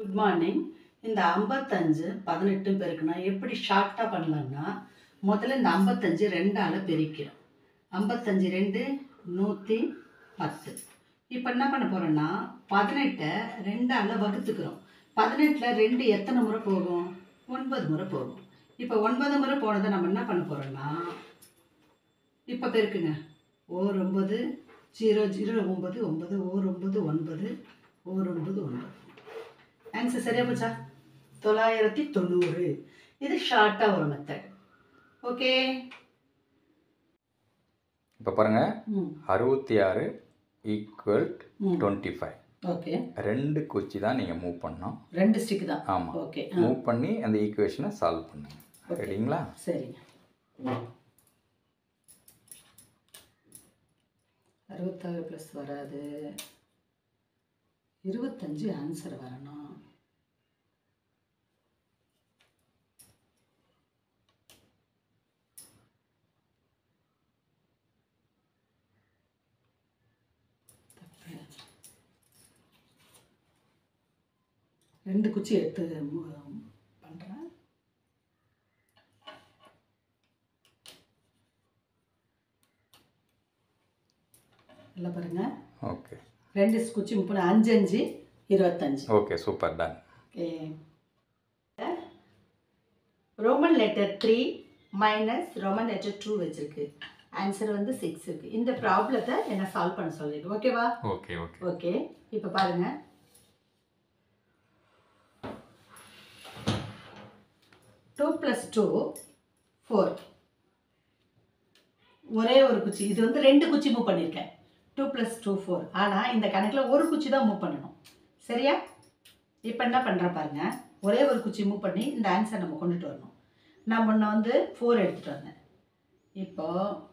Good morning இந்த ஐம்பத்தஞ்சு பதினெட்டு பெருக்குனா எப்படி ஷார்ட்டாக பண்ணலான்னா முதல்ல இந்த ஐம்பத்தஞ்சு ரெண்டால் பெருக்கிறோம் ஐம்பத்தஞ்சு ரெண்டு நூற்றி பத்து இப்போ என்ன பண்ண போகிறோன்னா பதினெட்டை ரெண்டால் வகுத்துக்கிறோம் பதினெட்டில் ரெண்டு எத்தனை முறை போகும் ஒன்பது முறை போகும் இப்போ ஒன்பது முறை போனதை நம்ம என்ன பண்ண போகிறோன்னா இப்போ பெருக்குங்க ஓர் ஒம்பது ஜீரோ ஜீரோ ஒம்பது ஒம்பது ஓர் ஒம்பது ஒன்பது ஓர் ஒன்பது ஒன்பது ஆன்சர் சரியா போச்சா தொள்ளாயிரத்தி தொண்ணூறு இது ஷார்ட்டாக ஒரு மெத்தட் ஓகே இப்போ பாருங்கள் ம் அறுபத்தி ஆறு ஈக்குவல் ம் டுவெண்ட்டி ஃபைவ் ஓகே ரெண்டு குச்சி தான் நீங்கள் மூவ் பண்ணணும் ரெண்டு ஸ்டிக் தான் ஆமாம் ஓகே மூவ் பண்ணி அந்த ஈக்குவேஷனை சால்வ் பண்ணுங்க Okay. சரிங்களா சரிங்க அறுபத்தாறு ப்ளஸ் வராது இருபத்தஞ்சு ஆன்சர் வரணும் தப்பு. ரெண்டு குச்சி எடுத்து பண்ணுறேன் நல்லா பாருங்க ஓகே ரெண்டு குச்சி முப்பது அஞ்சு அஞ்சு இருபத்தஞ்சு okay super done okay roman letter three minus roman letter two வச்சிருக்கு ஆன்சர் வந்து சிக்ஸ் இருக்கு இந்த ப்ராப்ளத்தை என்ன சால்வ் பண்ண சொல்லிருக்கு ஓகேவா ஓகே ஓகே ஓகே இப்போ பாருங்க டூ ப்ளஸ் டூ ஃபோர் ஒரே ஒரு குச்சி இது வந்து ரெண்டு குச்சி மூவ் பண்ணியிருக்கேன் டூ ப்ளஸ் டூ ஃபோர் ஆனால் இந்த கணக்கில் ஒரு குச்சி தான் மூவ் பண்ணணும் சரியா இப்போ என்ன பண்ணுறேன் பாருங்க ஒரே ஒரு குச்சி மூவ் பண்ணி இந்த ஆன்சர் நம்ம கொண்டுட்டு வரணும் நான் முன்ன வந்து ஃபோர் எடுத்துகிட்டு வந்தேன் இப்போ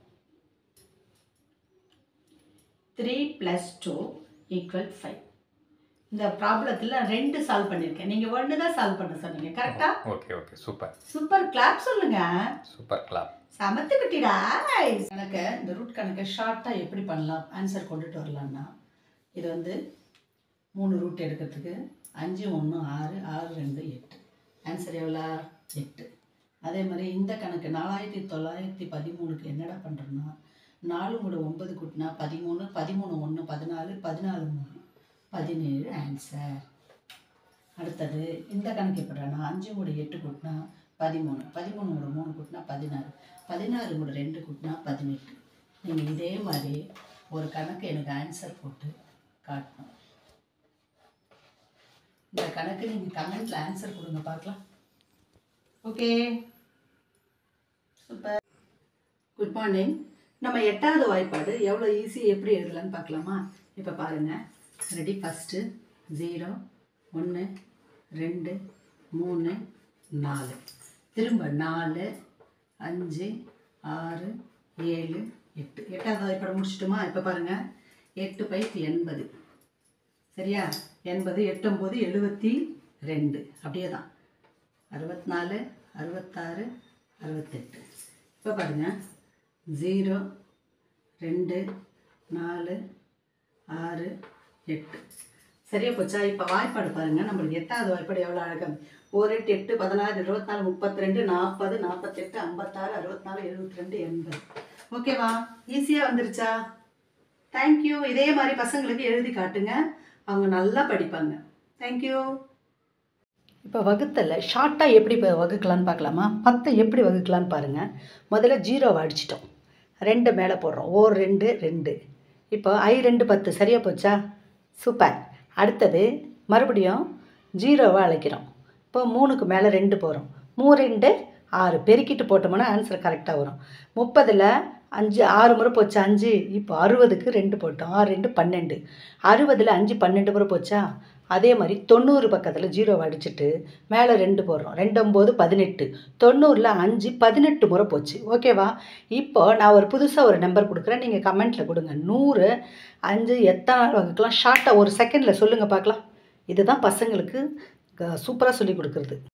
three plus two equal five இந்த ப்ராப்ளத்தில் ரெண்டு சால்வ் பண்ணியிருக்கேன் நீங்கள் ஒன்று தான் சால்வ் பண்ண சொன்னீங்க கரெக்டா okay okay super super clap சொல்லுங்க சூப்பர் கிளாப் சமத்து குட்டிடா கணக்கை இந்த ரூட் கணக்கை ஷார்ட்டாக எப்படி பண்ணலாம் ஆன்சர் கொண்டுட்டு வரலாம்னா இது வந்து மூணு ரூட் எடுக்கிறதுக்கு அஞ்சு ஒன்று ஆறு ஆறு ரெண்டு எட்டு ஆன்சர் எவ்வளோ எட்டு அதே மாதிரி இந்த கணக்கு நாலாயிரத்தி தொள்ளாயிரத்தி பதிமூணுக்கு என்னடா பண்ணுறோன்னா நாலு மூணு ஒன்பது கூட்டினா பதிமூணு பதிமூணு ஒன்று பதினாலு பதினாலு மூணு பதினேழு ஆன்சர் அடுத்தது இந்த கணக்கு எப்படின்னா அஞ்சு மூணு எட்டு கூட்டினா பதிமூணு பதிமூணு மூணு மூணு கூட்டினா பதினாறு பதினாறு மூணு ரெண்டு கூட்டினா பதினெட்டு நீங்கள் இதே மாதிரி ஒரு கணக்கு எனக்கு ஆன்சர் போட்டு காட்டணும் இந்த கணக்கு நீங்கள் கமெண்ட்டில் ஆன்சர் கொடுங்க பார்க்கலாம் ஓகே சூப்பர் குட் மார்னிங் நம்ம எட்டாவது வாய்ப்பாடு எவ்வளோ ஈஸி எப்படி எழுதலாம்னு பார்க்கலாமா இப்போ பாருங்கள் ரெடி ஃபஸ்ட்டு ஜீரோ ஒன்று ரெண்டு மூணு நாலு திரும்ப நாலு அஞ்சு ஆறு ஏழு எட்டு எட்டாவது வாய்ப்பாடு முடிச்சிட்டோமா இப்போ பாருங்கள் எட்டு பைத்து எண்பது சரியா எண்பது எட்டொம்போது எழுபத்தி ரெண்டு அப்படியே தான் அறுபத்தி நாலு அறுபத்தாறு அறுபத்தெட்டு இப்போ பாருங்கள் ஜீரோ ரெண்டு நாலு ஆறு எட்டு சரியா போச்சா இப்போ வாய்ப்பாடு பாருங்கள் நம்மளுக்கு எட்டாவது வாய்ப்பாடு எவ்வளோ அழகாக ஒரு எட்டு எட்டு பதினாறு இருபத்தி நாலு முப்பத்தி ரெண்டு நாற்பது நாற்பத்தெட்டு ஐம்பத்தாறு அறுபத்தி நாலு எழுபத்தி ரெண்டு எண்பது ஓகேவா ஈஸியாக வந்துருச்சா தேங்க்யூ இதே மாதிரி பசங்களுக்கு எழுதி காட்டுங்க அவங்க நல்லா படிப்பாங்க தேங்க்யூ இப்போ வகுத்தல ஷார்ட்டாக எப்படி இப்போ வகுக்கலான்னு பார்க்கலாமா பத்தை எப்படி வகுக்கலான்னு பாருங்கள் முதல்ல ஜீரோவை அடிச்சிட்டோம் ரெண்டு மேலே போடுறோம் ஓர் ரெண்டு ரெண்டு இப்போ ஐ ரெண்டு பத்து சரியாக போச்சா சூப்பர் அடுத்தது மறுபடியும் ஜீரோவை அழைக்கிறோம் இப்போ மூணுக்கு மேலே ரெண்டு போகிறோம் மூ ரெண்டு ஆறு பெருக்கிட்டு போட்டோம்னா ஆன்சர் கரெக்டாக வரும் முப்பதில் அஞ்சு ஆறு முறை போச்சு அஞ்சு இப்போ அறுபதுக்கு ரெண்டு போட்டோம் ஆறு ரெண்டு பன்னெண்டு அறுபதில் அஞ்சு பன்னெண்டு முறை போச்சா அதே மாதிரி தொண்ணூறு பக்கத்தில் ஜீரோவை அடிச்சுட்டு மேலே ரெண்டு போடுறோம் ரெண்டு ஒம்பது பதினெட்டு தொண்ணூறில் அஞ்சு பதினெட்டு முறை போச்சு ஓகேவா இப்போ நான் ஒரு புதுசாக ஒரு நம்பர் கொடுக்குறேன் நீங்கள் கமெண்ட்டில் கொடுங்க நூறு அஞ்சு எத்தனை நாள் வகுக்கலாம் ஷார்ட்டாக ஒரு செகண்டில் சொல்லுங்கள் பார்க்கலாம் இதுதான் பசங்களுக்கு சூப்பராக சொல்லி கொடுக்குறது